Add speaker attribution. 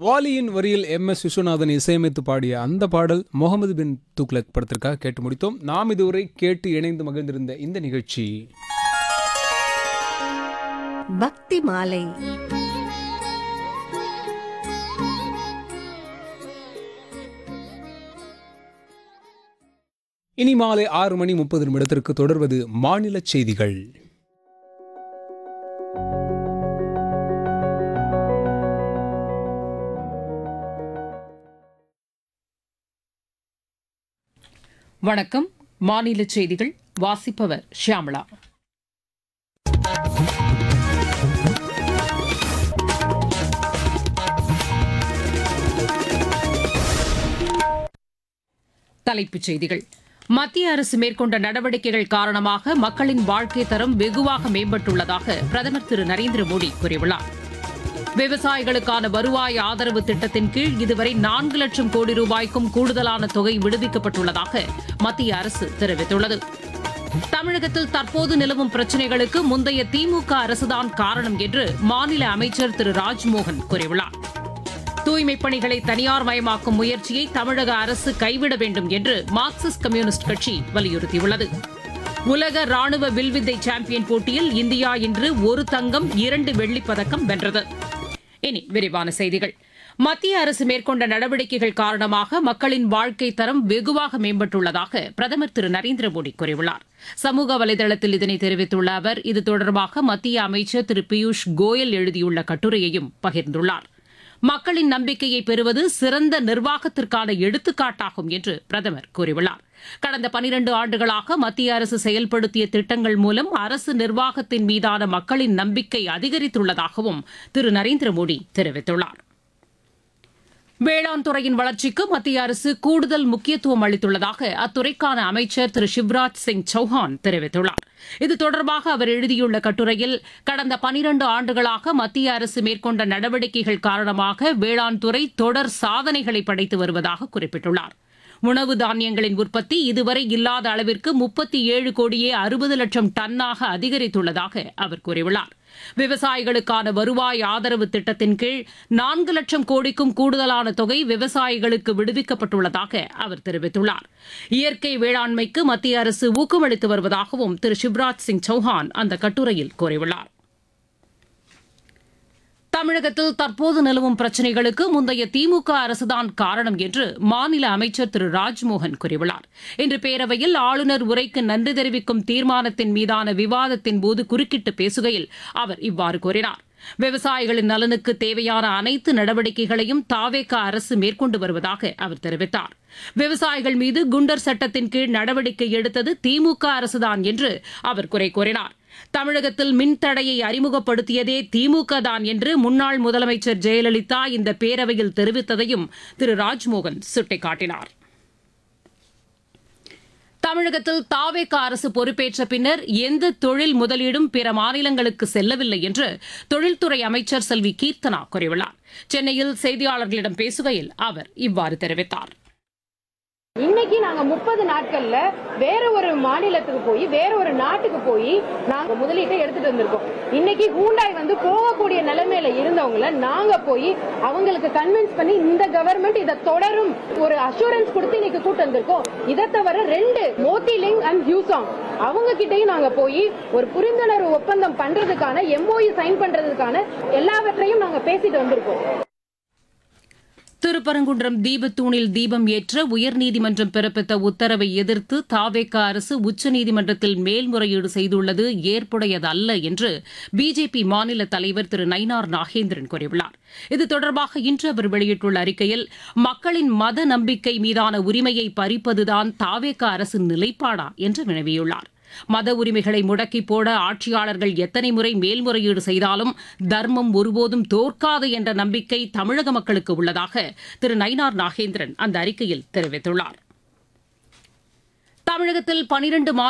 Speaker 1: வாலியின் வரியில் M S Viswanathan இசையமைத்து பாடிய அந்த பாடல் முகமது பின் துக்லக் படத்திற்காக கேட்டு முடித்தோம் நாம் இதுவரை கேட்டு இணைந்து மகிழ்ந்திருந்த இந்த நிகழ்ச்சி
Speaker 2: பக்தி மாலை
Speaker 1: இனி மாலை ஆறு மணி முப்பது நிமிடத்திற்கு தொடர்வது மாநில செய்திகள்
Speaker 3: வணக்கம் மாநில செய்திகள் வாசிப்பவர் ஷியாமளா தலைப்புச் செய்திகள் மத்திய அரசு மேற்கொண்ட நடவடிக்கைகள் காரணமாக மக்களின் வாழ்க்கை தரம் வெகுவாக மேம்பட்டுள்ளதாக பிரதமர் திரு நரேந்திர மோடி கூறியுள்ளார் விவசாயிகளுக்கான வருவாய் ஆதரவு திட்டத்தின் கீழ் இதுவரை நான்கு லட்சம் கோடி ரூபாய்க்கும் கூடுதலான தொகை விடுவிக்கப்பட்டுள்ளதாக மத்திய அரசு தெரிவித்துள்ளது தமிழகத்தில் தற்போது நிலவும் பிரச்சினைகளுக்கு முந்தைய திமுக அரசுதான் காரணம் என்று மாநில அமைச்சர் திரு ராஜ்மோகன் கூறியுள்ளார் தூய்மைப் பணிகளை தனியார் மயமாக்கும் முயற்சியை தமிழக அரசு கைவிட வேண்டும் என்று மார்க்சிஸ்ட் கம்யூனிஸ்ட் கட்சி வலியுறுத்தியுள்ளது உலக ராணுவ வில்வித்தை சாம்பியன் போட்டியில் இந்தியா இன்று ஒரு தங்கம் இரண்டு வெள்ளிப் பதக்கம் வென்றது இனி விரிவான செய்திகள் மத்திய அரசு மேற்கொண்ட நடவடிக்கைகள் காரணமாக மக்களின் வாழ்க்கை தரம் வெகுவாக மேம்பட்டுள்ளதாக பிரதமர் திரு நரேந்திர மோடி கூறியுள்ளார் சமூக வலைதளத்தில் இதனை தெரிவித்துள்ள அவர் இது தொடர்பாக மத்திய அமைச்சர் திரு பியூஷ் கோயல் எழுதியுள்ள கட்டுரையையும் பகிர்ந்துள்ளார் மக்களின் நம்பிக்கையை பெறுவது சிறந்த நிர்வாகத்திற்கான எடுத்துக்காட்டாகும் என்று பிரதமர் கூறியுள்ளார் கடந்த பனிரண்டு ஆண்டுகளாக மத்திய அரசு செயல்படுத்திய திட்டங்கள் மூலம் அரசு நிர்வாகத்தின் மீதான மக்களின் நம்பிக்கை அதிகரித்துள்ளதாகவும் திரு நரேந்திர மோடி தெரிவித்துள்ளார் வேளாண் துறையின் வளர்ச்சிக்கு மத்திய அரசு கூடுதல் முக்கியத்துவம் அளித்துள்ளதாக அத்துறைக்கான அமைச்சர் திரு சிவராஜ் சிங் சௌஹான் தெரிவித்துள்ளார் இது தொடர்பாக அவர் எழுதியுள்ள கட்டுரையில் கடந்த பனிரண்டு ஆண்டுகளாக மத்திய அரசு மேற்கொண்ட நடவடிக்கைகள் காரணமாக வேளாண் துறை தொடர் சாதனைகளை படைத்து வருவதாக குறிப்பிட்டுள்ளார் உணவு தானியங்களின் உற்பத்தி இதுவரை இல்லாத அளவிற்கு முப்பத்தி ஏழு கோடியே அறுபது லட்சம் டன்னாக அதிகரித்துள்ளதாக அவர் கூறியுள்ளார் விவசாயிகளுக்கான வருவாய் ஆதரவு திட்டத்தின் கீழ் நான்கு லட்சம் கோடிக்கும் கூடுதலான தொகை விவசாயிகளுக்கு விடுவிக்கப்பட்டுள்ளதாக அவர் தெரிவித்துள்ளார் இயற்கை வேளாண்மைக்கு மத்திய அரசு ஊக்கமளித்து வருவதாகவும் திரு சிவராஜ் சிங் சௌஹான் அந்த கட்டுரையில் கூறியுள்ளார் தமிழகத்தில் தற்போது நிலவும் பிரச்சினைகளுக்கு முந்தைய திமுக அரசுதான் காரணம் என்று மாநில அமைச்சர் திரு ராஜ்மோகன் கூறியுள்ளார் இன்று பேரவையில் ஆளுநர் உரைக்கு நன்றி தெரிவிக்கும் தீர்மானத்தின் மீதான விவாதத்தின் போது குறுக்கிட்டு பேசுகையில் அவர் இவ்வாறு கூறினார் விவசாயிகளின் நலனுக்கு தேவையான அனைத்து நடவடிக்கைகளையும் தாவேக அரசு மேற்கொண்டு வருவதாக அவர் தெரிவித்தார் விவசாயிகள் மீது குண்டர் சட்டத்தின் கீழ் நடவடிக்கை எடுத்தது திமுக அரசுதான் என்று அவர் குறை கூறினார் தமிழகத்தில் மின்தடையை அறிமுகப்படுத்தியதே திமுக தான் என்று முன்னாள் முதலமைச்சர் ஜெயலலிதா இந்த பேரவையில் தெரிவித்ததையும் திரு ராஜ்மோகன் சுட்டிக்காட்டினார் தமிழகத்தில் தாவேக அரசு பொறுப்பேற்ற பின்னர் எந்த தொழில் முதலீடும் பிற மாநிலங்களுக்கு செல்லவில்லை என்று தொழில்துறை அமைச்சர் செல்வி கீர்த்தனா கூறியுள்ளார் சென்னையில் செய்தியாளர்களிடம் பேசுகையில் அவர் இவ்வாறு தெரிவித்தார்
Speaker 4: இன்னைக்கு நாங்க முப்பது நாட்கள்ல வேற ஒரு மாநிலத்துக்கு போய் வேற ஒரு நாட்டுக்கு போய் நாங்க முதலீட்டை எடுத்துட்டு வந்திருக்கோம் இன்னைக்கு ஹூண்டாய் வந்து போகக்கூடிய நிலைமையில இருந்தவங்கள நாங்க போய் அவங்களுக்கு கன்வின்ஸ் பண்ணி இந்த கவர்மெண்ட் இதை தொடரும் ஒரு அஷூரன்ஸ் கொடுத்து இன்னைக்கு கூட்டு வந்திருக்கோம் இதை தவிர ரெண்டு மோத்திலிங் அண்ட் ஹியூசாங் அவங்க கிட்டயும் நாங்க போய் ஒரு புரிந்துணர்வு ஒப்பந்தம் பண்றதுக்கான எம்ஓஇ சைன் பண்றதுக்கான எல்லாவற்றையும் நாங்க பேசிட்டு வந்திருக்கோம்
Speaker 3: திருப்பரங்குன்றம் தீபத்தூணில் தீபம் ஏற்ற உயர்நீதிமன்றம் பிறப்பித்த உத்தரவை எதிர்த்து தாவேக அரசு உச்சநீதிமன்றத்தில் மேல்முறையீடு செய்துள்ளது ஏற்புடையதல்ல என்று பிஜேபி மாநில தலைவர் திரு நயினார் நாகேந்திரன் கூறியுள்ளார் இது தொடர்பாக இன்று அவர் வெளியிட்டுள்ள அறிக்கையில் மக்களின் மத நம்பிக்கை மீதான உரிமையை பறிப்பதுதான் தாவேக அரசின் நிலைப்பாடா என்று வினவியுள்ளார் மத உரிமைகளை முடக்கி போட ஆட்சியாளர்கள் எத்தனை முறை மேல்முறையீடு செய்தாலும் தர்மம் ஒருபோதும் தோற்காது என்ற நம்பிக்கை தமிழக மக்களுக்கு உள்ளதாக திரு நயினார் நாகேந்திரன் அந்த அறிக்கையில் தெரிவித்துள்ளார் தமிழகத்தில் பனிரண்டு